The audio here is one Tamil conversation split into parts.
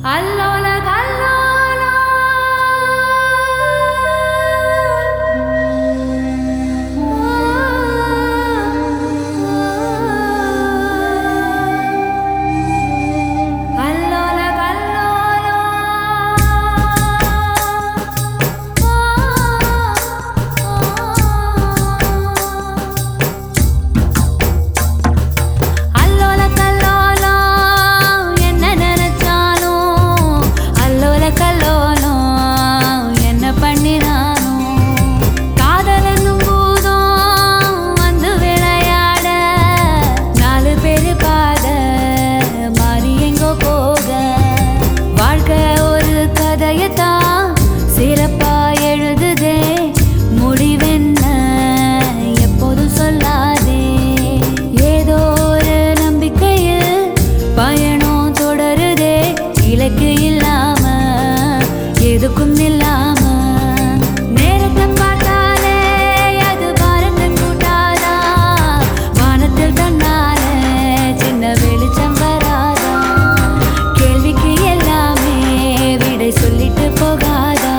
அல்லோல கல்லோலா அல்லோல கல்லோலா அல்லோல கல்லோலம் என்ன நினைச்சாலும் அல்லோல கல்லோலம் என்ன பண்ணினாலும் காதலனும் பூதம் வந்து விளையாட நாலு பேரு பாத மாறி எங்கோ போக வாழ்க்கை ஒரு கதையத்தான் சிறப்பா எழுதுதே முடிவென்ன எப்போதும் சொல்லாதே ஏதோ ஒரு நம்பிக்கையில் பயணம் தொடருதே இலக்கு இல்லாம எதுக்கும் இல்லாம நேரத்தை பார்த்தாலே அது பாரத்தை கூட்டாதா வானத்தில் தன்னால சின்ன வெளிச்சம் வராதா கேள்விக்கு எல்லாமே விடை சொல்லிட்டு போகாதா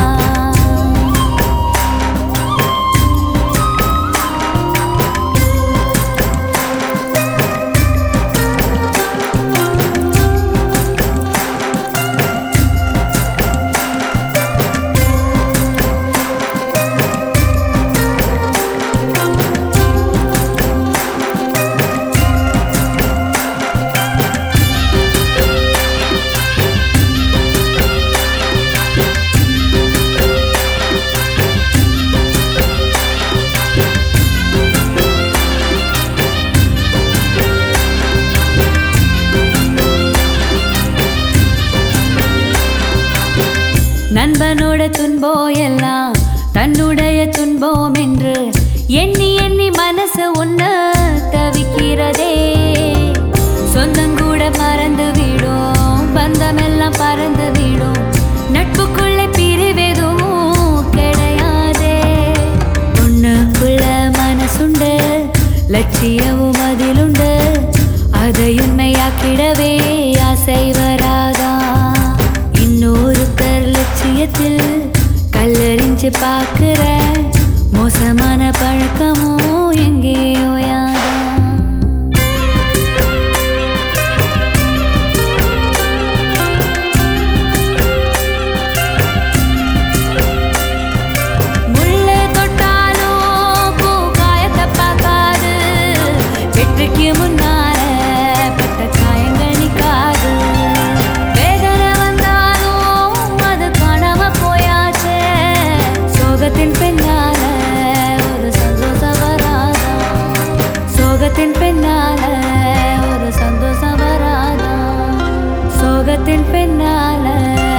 நண்பனோட துன்பம் எல்லாம் தன்னுடைய துன்பம் என்று எண்ணி எண்ணி மனசு உன்ன தவிக்கிறதே சொந்தங்கூட மறந்து விடும் பந்தமெல்லாம் பறந்து விடும் நட்புக்குள்ளே பிரிவெதும் கிடையாதே உன்னுக்குள்ள மனசுண்டு லட்சியமும் அதிலுண்டு அதை உண்மையாக்கிடவே ஆசை வராதா இன்னொருத்தர் லட்சியத்தில் கல்லறிஞ்சு பார்க்கிற மோசமான பழக்கமும் எங்கேயோ யாரா முள்ளு தொட்டாலும் பூ காயத்தை பார்க்காது வெற்றிக்கு முன்னால பட்ட காயங்கள் நிக்காது வேதனை வந்தாலும் அது காணாம போயாச்சே சோகத்தின் பின்னால ஒரு சந்தோஷம் வராதா சோகத்தின் பின்னால ஒரு சந்தோஷம் வராதா சோகத்தின் பின்னால